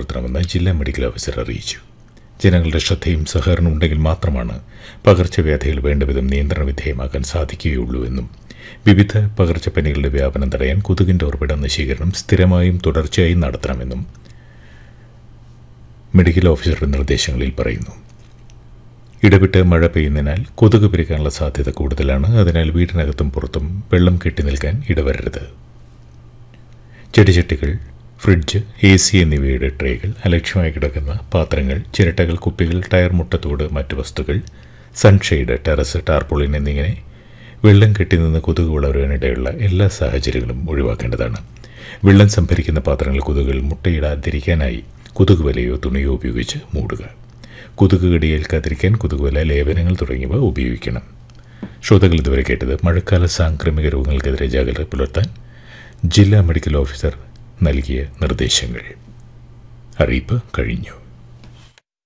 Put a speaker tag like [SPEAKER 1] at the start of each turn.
[SPEAKER 1] പുലർത്തണമെന്ന് ജില്ലാ medical officer അറിയിച്ചു ജനങ്ങളുടെ ശ്രദ്ധയും സഹകരണവും ഉണ്ടെങ്കിൽ മാത്രമാണ് പകർച്ചവ്യാധികൾ വേണ്ടവിധം നിയന്ത്രണ വിധേയമാക്കാൻ സാധിക്കുകയുള്ളൂ എന്നും വിവിധ പകർച്ചപ്പനികളുടെ വ്യാപനം തടയാൻ കൊതുകിന്റെ ഉറവിട നശീകരണം സ്ഥിരമായും തുടർച്ചയായും നടത്തണമെന്നും മെഡിക്കൽ ഓഫീസറുടെ നിർദ്ദേശങ്ങളിൽ പറയുന്നു ഇടവിട്ട് മഴ പെയ്യുന്നതിനാൽ കൊതുക് പെരുക്കാനുള്ള സാധ്യത കൂടുതലാണ് അതിനാൽ വീടിനകത്തും പുറത്തും വെള്ളം കെട്ടി നിൽക്കാൻ ഇടവരരുത് ചെടിച്ചട്ടികൾ ഫ്രിഡ്ജ് എ സി എന്നിവയുടെ ട്രേകൾ അലക്ഷ്യമായി കിടക്കുന്ന പാത്രങ്ങൾ ചിരട്ടകൾ കുപ്പികൾ ടയർ മുട്ടത്തോട് മറ്റു വസ്തുക്കൾ സൺഷെയ്ഡ് ടെറസ് ടാർപോളിൻ എന്നിങ്ങനെ വെള്ളം കെട്ടി നിന്ന് കൊതുക് വളരാനിടയുള്ള എല്ലാ സാഹചര്യങ്ങളും ഒഴിവാക്കേണ്ടതാണ് വെള്ളം സംഭരിക്കുന്ന പാത്രങ്ങൾ കൊതുകുകൾ മുട്ടയിടാതിരിക്കാനായി കൊതുക് വലയോ തുണിയോ ഉപയോഗിച്ച് മൂടുക കൊതുക് കടിയേൽക്കാതിരിക്കാൻ കൊതുകുവല ലേപനങ്ങൾ തുടങ്ങിയവ ഉപയോഗിക്കണം ശ്രോതാക്കൾ ഇതുവരെ കേട്ടത് മഴക്കാല സാംക്രമിക രോഗങ്ങൾക്കെതിരെ ജാഗ്രത പുലർത്താൻ ജില്ലാ മെഡിക്കൽ ഓഫീസർ നൽകിയ നിർദ്ദേശങ്ങൾ അറിയിപ്പ് കഴിഞ്ഞു